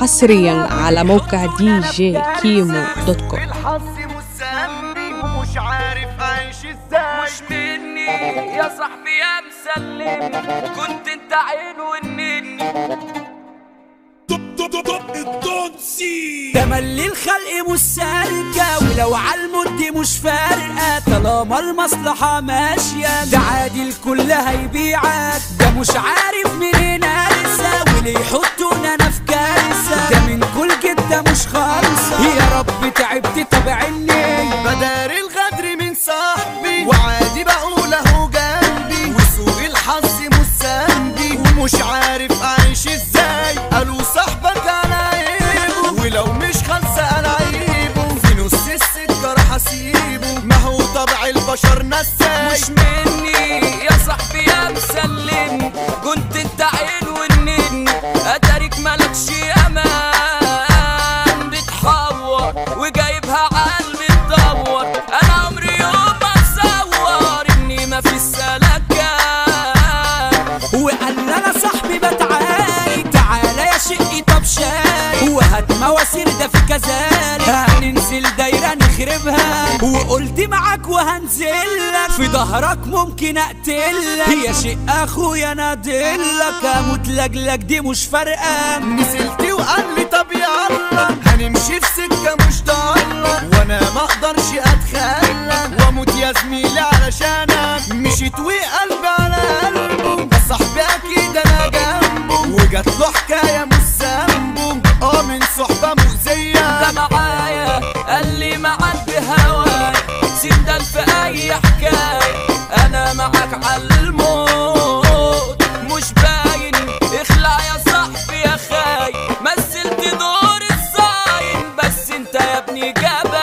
حصريا على موقع دي جي كيمو دوت كوم الحظ مسمي ومش عارف اعيش ازاي مش مني يا صاحبي يا مسلم كنت انت عين والنني تملي الخلق مش سالكة ولو عالمد مش فارقة طالما المصلحة ماشية ده عادي الكل هيبيعك ده مش عارف منين ارسى وليه يحطونا انا في كارثة ده من كل جدة مش خالصة يا رب تعبت طب عني بدار الغدر من صاحبي وعادي بقول اهو جنبي وسوء الحظ مساندي ومش عارف اعيش ازاي قالوا صاحبك على عيبه ولو مش خالصة انا عيبه في نص السكة راح اسيبه ما هو طبع البشر نساي مش مني يا صاحبي يا مسلم كنت انت عين والنني اتاريك مالكش امان بتحور وجايبها عالمي تدور انا عمري يوم ما اتصور اني ما في السلكان وقال لي انا صاحبي بتعارك تعالى يا شقي طب شاي وهات مواسير ده في كذلك هننزل دايرة نخربها وقلت معاك وهنزلك في ظهرك ممكن اقتلك يا شق اخويا انا ادلك اموت لاجلك دي مش فارقه نزلت وقال لي طب يلا هنمشي في سكة مش ضالة وانا ما اقدرش اتخلى واموت يا زميلي علشانك مشيت وقلبي على قلبه ده صاحبي اكيد انا جنبه وجات له حكاية مش ذنبه اه من صحبة ده مؤذية معايا قال لي معاك بهواي سيب ده في اي حكايه انا معاك عالموت مش باين اخلع يا صاحبي يا خاي مثلت دور الصاين بس انت يا ابني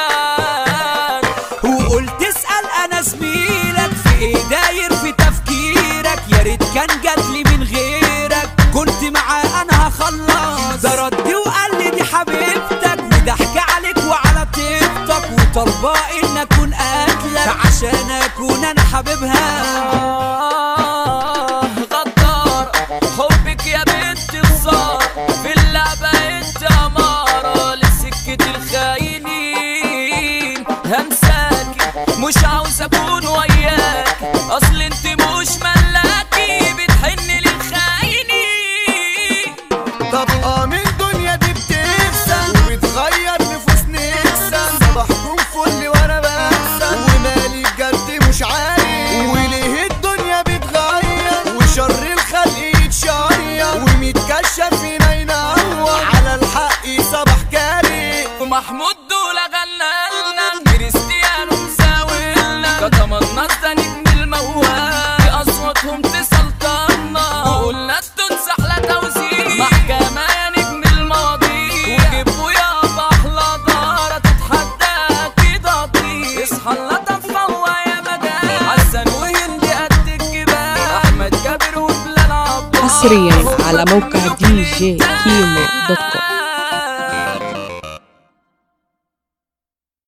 جبان وقلت اسال انا زميلك في ايه داير في تفكيرك يا ريت كان جاتلي من غيرك كنت معاه انا هخلص ده ردي وقال لي دي حبيبتك وضحك عليك وعلى طيبتك وطالبه ان اكون قاتلك عشان اكون انا حبيبها آه، غدار حبك يا بنت خسارة في اللعبة انت أمارة لسكة الخاينين همساكي مش عاوز أكون وياك أصل انت مش ملاكي بتحن للخاينين طب اه من دنيا دي بتكسب وبتغير نفوس نكسب صباحكم فل وانا بكسب ومالي بجد مش عارف وليه الدنيا بتغير وشر الخلق يتشير ومتكشف فينا ينور على الحق صباح كاري ومحمود دول غنالنا كريستيانو مساويلنا كتمنى ده نجم الموال اصواتهم تسلطنا وقلنا التونس احلى توزيع محكمة يا نجم المواضيع وجيبوا يابا احلى دارة تتحدى كده طير اصحى لا تفوى يا مجال حسن وهندي قد الجبال احمد جابر وبلال عبد حصريا على موقع دي جي كيمو دوت كوم